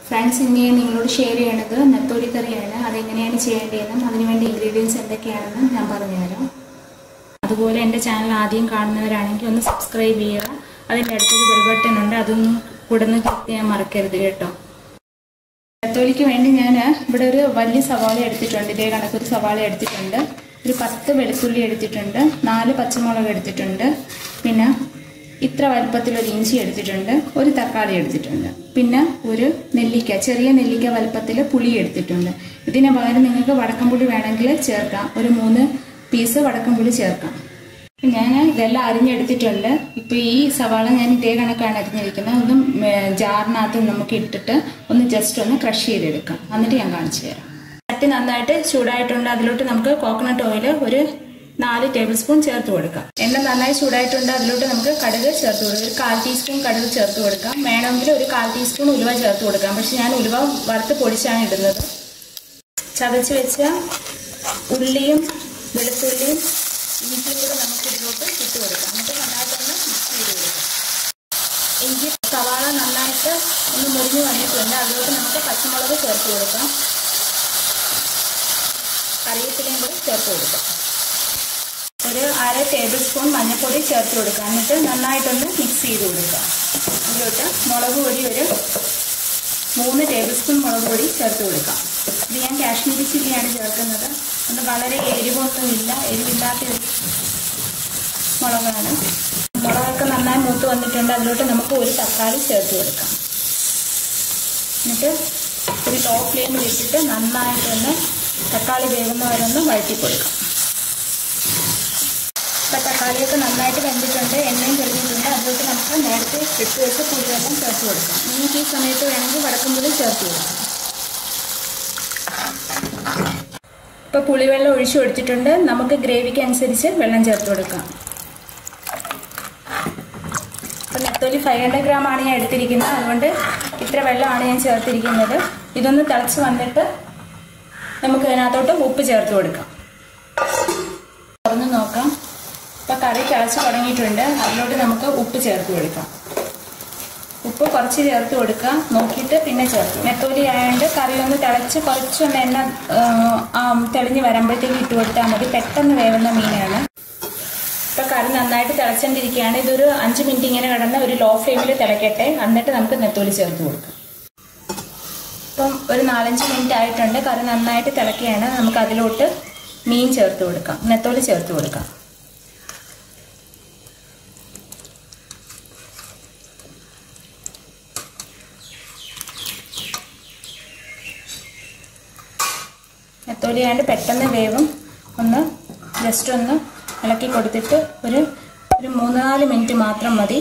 friends ഇനി ഞാൻ നിങ്ങളോട് ഷെയർ ചെയ്യണത് നെത്തോലി കറിയാണ് അതെങ്ങനെയാണ് ചെയ്യേണ്ടതെന്നും അതിനുവേണ്ടി ഇൻഗ്രീഡിയൻസ് എന്തൊക്കെയാണെന്നും ഞാൻ പറഞ്ഞുതരാം അതുപോലെ എൻ്റെ ചാനൽ ആദ്യം കാണുന്നവരാണെങ്കിൽ ഒന്ന് സബ്സ്ക്രൈബ് ചെയ്യുക അതിൻ്റെ അടുത്തൊരു ബെൽ ബട്ടൺ ഉണ്ട് അതൊന്നും കൂടെ ഒന്ന് ക്ലിക്ക് ചെയ്യാൻ മറക്കരുത് കേട്ടോ നെത്തോലിക്ക് വേണ്ടി ഞാൻ ഇവിടെ ഒരു വലിയ സവാള എടുത്തിട്ടുണ്ട് ഇതേ കണക്കൊരു സവാള എടുത്തിട്ടുണ്ട് ഒരു പത്ത് വെളുത്തുള്ളി എടുത്തിട്ടുണ്ട് നാല് പച്ചമുളക് എടുത്തിട്ടുണ്ട് പിന്നെ ഇത്ര വലുപ്പത്തിലൊരു ഇഞ്ചി എടുത്തിട്ടുണ്ട് ഒരു തക്കാളി എടുത്തിട്ടുണ്ട് പിന്നെ ഒരു നെല്ലിക്ക ചെറിയ നെല്ലിക്ക വലുപ്പത്തിൽ പുളി എടുത്തിട്ടുണ്ട് ഇതിന് പകരം നിങ്ങൾക്ക് വടക്കംപുളി വേണമെങ്കിൽ ചേർക്കാം ഒരു മൂന്ന് പീസ് വടക്കംപുളി ചേർക്കാം ഞാൻ ഇതെല്ലാം അരിഞ്ഞെടുത്തിട്ടുണ്ട് ഇപ്പോൾ ഈ സവാള ഞാൻ ഇതേ കണക്കാണ് അരിഞ്ഞിരിക്കുന്നത് ഒന്നും ജാറിനകത്ത് നമുക്ക് ഇട്ടിട്ട് ഒന്ന് ജസ്റ്റ് ഒന്ന് ക്രഷ് ചെയ്തെടുക്കാം എന്നിട്ട് ഞാൻ കാണിച്ചു തരാം ചട്ടി നന്നായിട്ട് ചൂടായിട്ടുണ്ട് അതിലോട്ട് നമുക്ക് കോക്കനട്ട് ഓയിൽ ഒരു നാല് ടേബിൾ സ്പൂൺ ചേർത്ത് കൊടുക്കാം എണ്ണ നന്നായി ചൂടായിട്ടുണ്ട് അതിലോട്ട് നമുക്ക് കടുക് ചേർത്ത് കൊടുക്കാം ഒരു കാൽ ടീസ്പൂൺ കടുക് ചേർത്ത് കൊടുക്കാം വേണമെങ്കിൽ ഒരു കാൽ ടീസ്പൂൺ ഉലുവ ചേർത്ത് കൊടുക്കാം പക്ഷെ ഞാൻ ഉലുവ വറുത്ത് പൊടിച്ചാണ് ഇടുന്നത് ചതച്ച് വെച്ച ഉള്ളിയും വെളുത്തുള്ളിയും ഇഞ്ചിയും കൂടെ നമുക്ക് ഇതിലോട്ട് ഇട്ട് കൊടുക്കാം എന്നിട്ട് നന്നായിട്ടൊന്ന് മിക്സ് ചെയ്ത് കൊടുക്കാം ഇഞ്ചി സവാള നന്നായിട്ട് ഒന്ന് മുറിഞ്ഞ് വന്നിട്ടുണ്ട് അതിലോട്ട് നമുക്ക് പച്ചമുളക് ചേർത്ത് കൊടുക്കാം കറിവേപ്പിലയും കൂടി ചേർത്ത് കൊടുക്കാം ഒരു അര ടേബിൾ സ്പൂൺ മഞ്ഞൾപ്പൊടി ചേർത്ത് കൊടുക്കാം എന്നിട്ട് നന്നായിട്ടൊന്ന് മിക്സ് ചെയ്ത് കൊടുക്കാം അതിലോട്ട് മുളക് പൊടി ഒരു മൂന്ന് ടേബിൾ സ്പൂൺ മുളക് പൊടി ചേർത്ത് കൊടുക്കാം ഇത് ഞാൻ കാശ്മീരി ചില്ലിയാണ് ചേർക്കുന്നത് അത് വളരെ എരിവൊന്നുമില്ല എരിവില്ലാത്ത ഒരു മുളകാണ് മുളകൊക്കെ നന്നായി മൂത്ത് വന്നിട്ടുണ്ട് അതിലോട്ട് നമുക്ക് ഒരു തക്കാളി ചേർത്ത് കൊടുക്കാം എന്നിട്ട് ഒരു ലോ ഫ്ലെയിമിൽ ഇട്ടിട്ട് നന്നായിട്ടൊന്ന് തക്കാളി വേകുന്നവരൊന്ന് വഴറ്റി കൊടുക്കാം ഇപ്പം തക്കാളിയൊക്കെ നന്നായിട്ട് വെന്തിട്ടുണ്ട് എണ്ണയും തെളിഞ്ഞിട്ടുണ്ട് അതിലോട്ട് നമുക്ക് നേരത്തെ ഇട്ട് വെച്ച് പുളിവെള്ളം ചേർത്ത് കൊടുക്കാം നിങ്ങൾക്ക് ഈ സമയത്ത് വേണമെങ്കിൽ വടക്കുംപുളി ചേർത്ത് കൊടുക്കാം ഇപ്പോൾ പുളിവെള്ളം ഒഴിച്ചു കൊടുത്തിട്ടുണ്ട് നമുക്ക് ഗ്രേവിക്ക് അനുസരിച്ച് വെള്ളം ചേർത്ത് കൊടുക്കാം അപ്പോൾ നെത്തോലി ഫൈവ് ഹൺഡ്രഡ് ഗ്രാം ആണ് ഞാൻ എടുത്തിരിക്കുന്നത് അതുകൊണ്ട് ഇത്ര വെള്ളമാണ് ഞാൻ ചേർത്തിരിക്കുന്നത് ഇതൊന്ന് തിളച്ച് വന്നിട്ട് നമുക്ക് ഇതിനകത്തോട്ട് ഉപ്പ് ചേർത്ത് കൊടുക്കാം തുറന്ന് നോക്കാം ഇപ്പോൾ കറി തിളച്ച് തുടങ്ങിയിട്ടുണ്ട് അതിലോട്ട് നമുക്ക് ഉപ്പ് ചേർത്ത് കൊടുക്കാം ഉപ്പ് കുറച്ച് ചേർത്ത് കൊടുക്കുക നോക്കിയിട്ട് പിന്നെ ചേർത്ത് നെത്തോലി ആയതുകൊണ്ട് കറി ഒന്ന് തിളച്ച് കുറച്ചൊന്ന് എണ്ണ തെളിഞ്ഞ് വരുമ്പോഴത്തേക്ക് ഇട്ട് കൊടുത്താൽ മതി പെട്ടെന്ന് വേവുന്ന മീനാണ് ഇപ്പോൾ കറി നന്നായിട്ട് തിളച്ചുകൊണ്ടിരിക്കുകയാണ് ഇതൊരു അഞ്ച് മിനിറ്റ് ഇങ്ങനെ കിടന്ന് ഒരു ലോ ഫ്ലെയിമിൽ തിളക്കട്ടെ എന്നിട്ട് നമുക്ക് നെത്തോലി ചേർത്ത് കൊടുക്കാം ഇപ്പം ഒരു നാലഞ്ച് മിനിറ്റ് ആയിട്ടുണ്ട് കറി നന്നായിട്ട് തിളക്കുകയാണ് നമുക്ക് അതിലോട്ട് മീൻ ചേർത്ത് കൊടുക്കാം നെത്തോലി ചേർത്ത് കൊടുക്കാം നെത്തോലി ആയതുകൊണ്ട് പെട്ടെന്ന് വേവും ഒന്ന് ജസ്റ്റ് ഒന്ന് ഇളക്കി കൊടുത്തിട്ട് ഒരു ഒരു മൂന്ന് നാല് മിനിറ്റ് മാത്രം മതി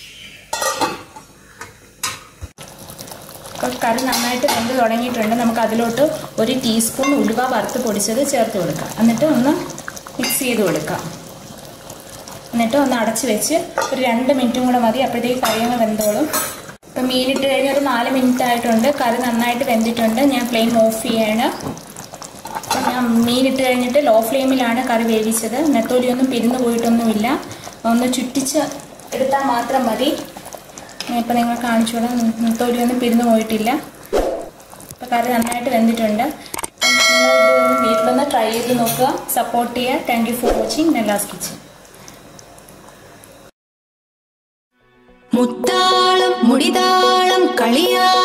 ഇപ്പോൾ കറി നന്നായിട്ട് വെന്ത് തുടങ്ങിയിട്ടുണ്ട് നമുക്ക് അതിലോട്ട് ഒരു ടീസ്പൂൺ ഉലുവ വറുത്ത് പൊടിച്ചത് ചേർത്ത് കൊടുക്കാം എന്നിട്ട് ഒന്ന് മിക്സ് ചെയ്ത് കൊടുക്കാം എന്നിട്ട് ഒന്ന് അടച്ച് വെച്ച് ഒരു രണ്ട് മിനിറ്റും കൂടെ മതി അപ്പോഴത്തേക്ക് കറി അങ്ങ് വെന്തോളും ഇപ്പം മീനിട്ട് കഴിഞ്ഞ് ഒരു നാല് മിനിറ്റ് ആയിട്ടുണ്ട് കറി നന്നായിട്ട് വെന്തിട്ടുണ്ട് ഞാൻ ഫ്ലെയിം ഓഫ് ചെയ്യാണ് അപ്പം ഞാൻ മീനിട്ട് കഴിഞ്ഞിട്ട് ലോ ഫ്ലെയിമിലാണ് കറി വേവിച്ചത് നെത്തോലിയൊന്നും പിരിഞ്ഞു പോയിട്ടൊന്നുമില്ല ഒന്ന് ചുറ്റിച്ച് എടുത്താൽ മാത്രം മതി ഇപ്പം നിങ്ങൾ കാണിച്ചോളാം നെത്തോലിയൊന്നും പിരിഞ്ഞു പോയിട്ടില്ല അപ്പം കറി നന്നായിട്ട് വെന്തിട്ടുണ്ട് നിങ്ങൾ വീട്ടിലൊന്ന് ട്രൈ ചെയ്ത് നോക്കുക സപ്പോർട്ട് ചെയ്യുക thank you for watching Nella's kitchen മുത്താളം മുടിതാളം കളിയാ